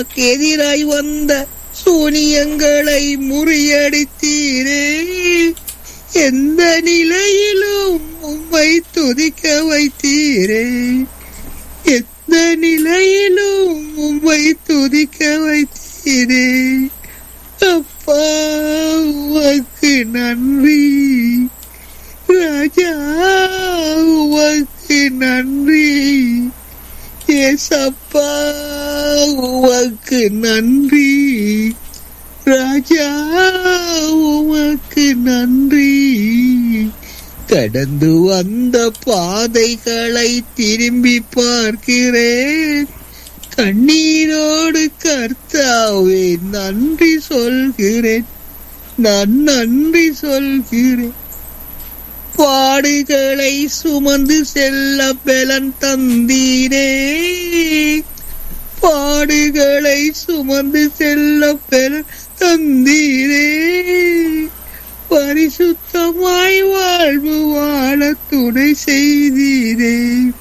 எதிராய் வந்த சூனியங்களை முறியடித்தீரே எந்த நிலையிலும் உம்மை துதிக்க வைத்தீரே எந்த நிலையிலும் உம்மை துதிக்க வைத்தீரே அப்பா உமக்கு நன்றி ராஜா உமக்கு நன்றி ஏசப்பா உமக்கு நன்றி ராஜா உமக்கு நன்றி கடந்து வந்த பாதைகளை திரும்பி பார்க்கிறேன் கண்ணீரோடு கர்த்தாவே நன்றி சொல்கிறேன் நான் நன்றி சொல்கிறேன் பாடுகளை சுமந்து செல்ல பலன் தந்தீரே பாடுகளை சுமந்து செல்ல பலன் தந்தீரே பரிசுத்தமாய் வாழ்வு வாழ துணை செய்தீரே